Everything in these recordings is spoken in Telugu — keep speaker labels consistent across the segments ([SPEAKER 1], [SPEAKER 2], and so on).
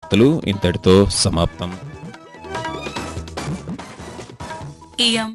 [SPEAKER 1] వార్తలు ఇంతటితో సమాప్తం
[SPEAKER 2] ఇయం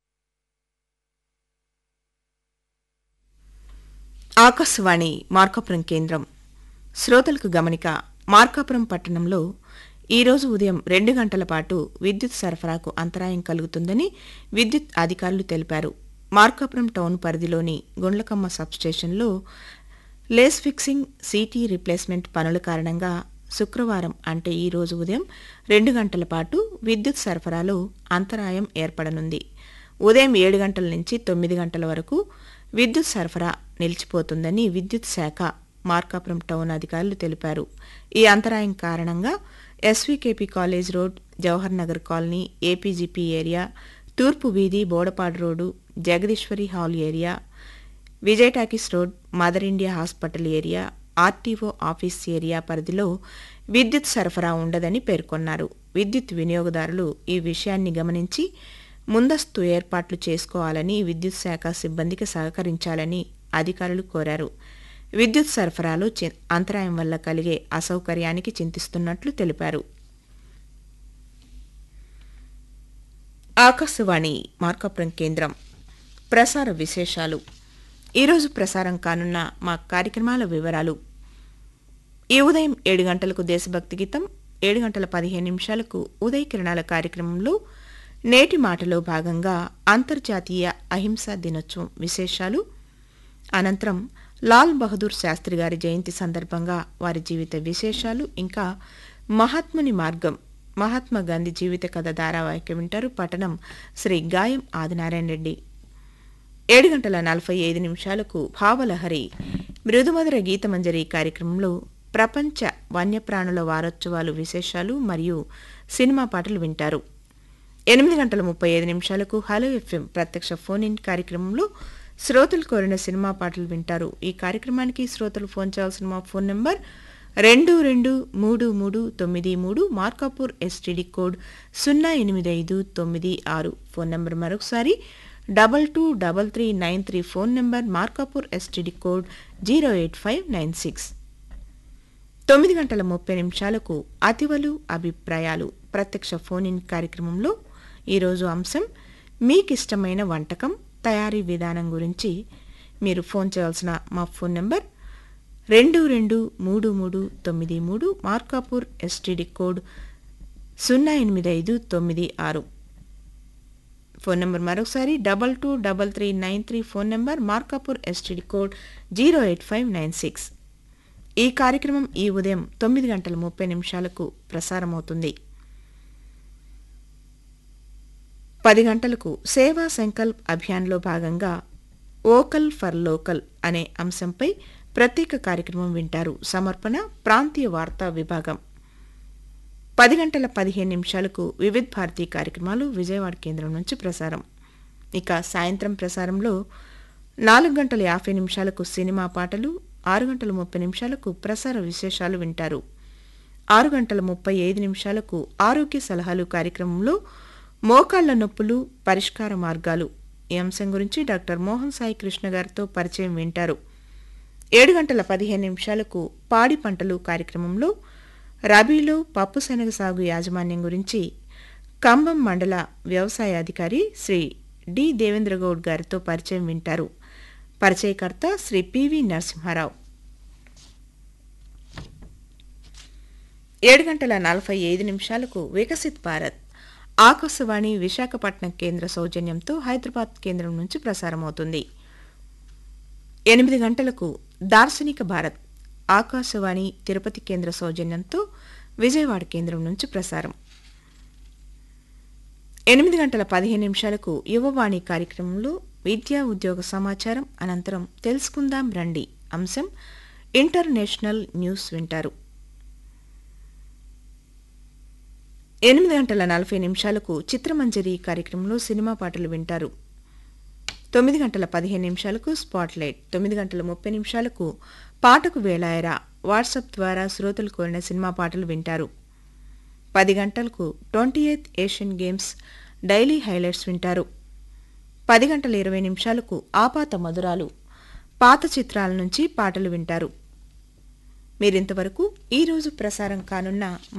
[SPEAKER 3] ఆకాశవాణి మార్కాపురం కేంద్రం శ్రోతలకు గమనిక మార్కాపురం పట్టణంలో ఈరోజు ఉదయం రెండు గంటల పాటు విద్యుత్ సరఫరాకు అంతరాయం కలుగుతుందని విద్యుత్ అధికారులు తెలిపారు మార్కాపురం టౌన్ పరిధిలోని గుండ్లకమ్మ సబ్స్టేషన్లో లేస్ ఫిక్సింగ్ సీటీ రీప్లేస్మెంట్ పనుల కారణంగా శుక్రవారం అంటే ఈ రోజు ఉదయం రెండు గంటల పాటు విద్యుత్ సరఫరాలో అంతరాయం ఏర్పడనుంది ఉదయం ఏడు గంటల నుంచి తొమ్మిది గంటల వరకు విద్యుత్ సరఫరా నిలిచిపోతుందని విద్యుత్ శాఖ మార్కాపురం టౌన్ అధికారులు తెలిపారు ఈ అంతరాయం కారణంగా SVKP college road Jawahar Nagar colony APGP area తూర్పు వీధి Bodapadu road Jagadeeswari hall area Vijay talkies road mother India hospital area RTO office area పరిధిలో విద్యుత్ సరఫరా ఉండదని పేర్కొన్నారు విద్యుత్ వినియోగదారులు ఈ విషయాన్ని గమనించి ముందస్తు ఏర్పాట్లు చేసుకోవాలని విద్యుత్ శాఖ సిబ్బందికి సహకరించాలని అధికారులు కోరారు విద్యుత్ సరఫరాలో చి- అంతరాయం వల్ల కలిగే అసౌకర్యానికి చింతిస్తున్నట్లు తెలిపారు ఆకాశవాణి మార్కాపురం కేంద్రం ప్రసార విశేషాలు ఈరోజు ప్రసారం కానున్న మా కార్యక్రమాల వివరాలు ఈ ఉదయం ఏడు గంటలకు దేశభక్తి గీతం ఏడు గంటల పదిహేను నిమిషాలకు ఉదయ కిరణాల కార్యక్రమంలో నేటి మాటలో భాగంగా అంతర్జాతీయ అహింసా దినోత్సవం విశేషాలు అనంతరం లాల్ బహదూర్ శాస్త్రి గారి జయంతి సందర్భంగా వారి జీవిత విశేషాలు ఇంకా మహాత్ముని మార్గం మహాత్మా గాంధీ జీవిత కథ ధారావాహిక వింటారు పఠనం శ్రీ గాయం ఆదినారాయణ రెడ్డి ఏడు గంటల నలభై ఐదు నిమిషాలకు భావలహరి మృదుమధుర గీతమంజరి కార్యక్రమంలో ప్రపంచ వన్యప్రాణుల వారోత్సవాలు విశేషాలు మరియు సినిమా పాటలు వింటారు ఎనిమిది గంటల ముప్పై ఐదు నిమిషాలకు హలో ఎఫ్ఎం ప్రత్యక్ష ఫోన్ ఇన్ కార్యక్రమంలో శ్రోతలు కోరిన సినిమా పాటలు వింటారు ఈ కార్యక్రమానికి శ్రోతలు ఫోన్ చేయాల్సిన మా ఫోన్ నంబర్ రెండు రెండు మూడు మూడు తొమ్మిది మూడు మార్కాపూర్ ఎస్టీడీ కోడ్ సున్నా ఎనిమిది ఐదు తొమ్మిది ఆరు ఫోన్ నంబర్ మరొకసారి double two double three nine three phone number Markapur STD code zero eight five nine six తొమ్మిది గంటల ముప్పై నిమిషాలకు అతివలు అభిప్రాయాలు ప్రత్యక్ష ఫోన్ ఇన్ కార్యక్రమంలో ఈరోజు అంశం మీకిష్టమైన వంటకం తయారీ విధానం గురించి మీరు ఫోన్ చేయాల్సిన మా ఫోన్ నెంబర్ రెండు రెండు మూడు మూడు తొమ్మిది మూడు మార్కాపూర్ ఎస్టీడీ కోడ్ సున్నా ఎనిమిది ఐదు తొమ్మిది ఆరు ఫోన్ నెంబర్ మరొకసారి double two double three nine three phone number Markapur STD code zero eight five nine six ఈ కార్యక్రమం ఈ ఉదయం తొమ్మిది గంటల ముప్పై నిమిషాలకు ప్రసారమవుతుంది పది గంటలకు సేవా సంకల్ప్ అభియాన్లో భాగంగా ఓకల్ ఫర్ లోకల్ అనే అంశంపై ప్రత్యేక కార్యక్రమం వింటారు సమర్పణ ప్రాంతీయ వార్తా విభాగం పది గంటల పదిహేను నిమిషాలకు వివిధ్ భారతీ కార్యక్రమాలు విజయవాడ కేంద్రం నుంచి ప్రసారం ఇక సాయంత్రం ప్రసారంలో నాలుగు గంటల యాభై నిమిషాలకు సినిమా పాటలు ఆరు గంటల ముప్పై నిమిషాలకు ప్రసార విశేషాలు వింటారు ఆరు గంటల ముప్పై ఐదు నిమిషాలకు ఆరోగ్య సలహాలు కార్యక్రమంలో మోకాళ్ల నొప్పులు పరిష్కార మార్గాలు ఈ అంశం గురించి డాక్టర్ మోహన్ సాయి కృష్ణ గారితో పరిచయం వింటారు ఏడు గంటల పదిహేను నిమిషాలకు పాడి పంటలు కార్యక్రమంలో రబీలో పప్పు శనగ సాగు యాజమాన్యం గురించి కంబం మండల వ్యవసాయ అధికారి శ్రీ డి దేవేంద్ర గౌడ్ గారితో పరిచయం వింటారు పరిచయకర్త శ్రీ పివి నరసింహారావు ఏడు గంటల నలభై ఐదు నిమిషాలకు వికసిత్ భారత్ ఆకాశవాణి విశాఖపట్నం కేంద్ర సౌజన్యంతో హైదరాబాద్ కేంద్రం నుంచి ప్రసారమవుతుంది ఎనిమిది గంటలకు దార్శనిక భారత్ ఆకాశవాణి తిరుపతి కేంద్ర సౌజన్యంతో విజయవాడ కేంద్రం నుంచి ప్రసారం ఎనిమిది గంటల పదిహేను నిమిషాలకు యువవాణి కార్యక్రమంలో విద్యా ఉద్యోగ సమాచారం అనంతరం తెలుసుకుందాం రండి అంశం ఇంటర్నేషనల్ న్యూస్ వింటారు ఎనిమిది గంటల నలభై నిమిషాలకు చిత్రమంజరి కార్యక్రమంలో సినిమా పాటలు వింటారు తొమ్మిది గంటల పదిహేను నిమిషాలకు స్పాట్లైట్ తొమ్మిది గంటల ముప్పై నిమిషాలకు పాటకు వేళాయరా వాట్సాప్ ద్వారా శ్రోతలు కోరిన సినిమా పాటలు వింటారు పది గంటలకు twenty eighth Asian games daily highlights వింటారు పది గంటల ఇరవై నిమిషాలకు ఆపాత మధురాలు పాత చిత్రాల నుంచి పాటలు వింటారు మీరింతవరకు ఈరోజు ప్రసారం కానున్న